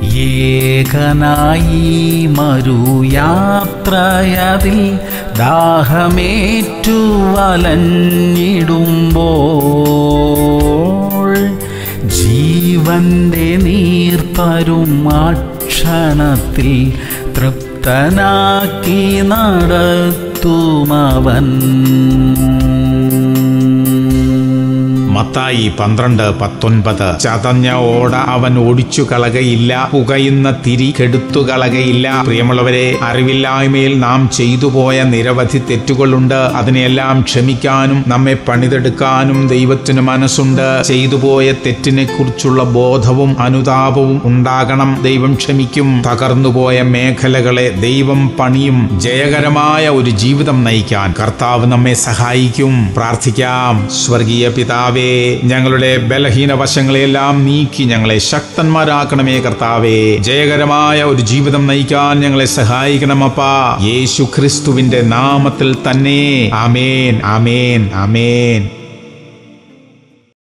ഏകനായി മരുയാത്രയതിൽ ദാഹമേറ്റു വലഞ്ഞിടുമ്പോൾ ജീവന്റെ നീർത്തരും അക്ഷണത്തിൽ തൃപ്തനാക്കി നടത്തുമവൻ മത്തായി പന്ത്രണ്ട് പത്തൊൻപത് ചതഞ്ഞ ഓട അവൻ ഓടിച്ചു കളകയില്ല പുകയുന്ന തിരി കെടുത്തു കളകയില്ല പ്രിയമുള്ളവരെ അറിവില്ലായ്മയിൽ നാം ചെയ്തു പോയ നിരവധി തെറ്റുകളുണ്ട് അതിനെല്ലാം ക്ഷമിക്കാനും നമ്മെ പണിതെടുക്കാനും ദൈവത്തിന് മനസ്സുണ്ട് ചെയ്തു പോയ തെറ്റിനെ കുറിച്ചുള്ള ബോധവും അനുതാപവും ഉണ്ടാകണം ദൈവം ക്ഷമിക്കും തകർന്നുപോയ മേഖലകളെ ദൈവം പണിയും ജയകരമായ ഒരു ജീവിതം നയിക്കാൻ കർത്താവ് നമ്മെ സഹായിക്കും പ്രാർത്ഥിക്കാം സ്വർഗീയ പിതാവേ ഞങ്ങളുടെ ബലഹീന വശങ്ങളെല്ലാം നീക്കി ഞങ്ങളെ ശക്തന്മാരാക്കണമേ കർത്താവേ ജയകരമായ ഒരു ജീവിതം നയിക്കാൻ ഞങ്ങളെ സഹായിക്കണമപ്പാ യേശു ക്രിസ്തുവിന്റെ നാമത്തിൽ തന്നെ ആമേൻ ആമേൻ ആമേൻ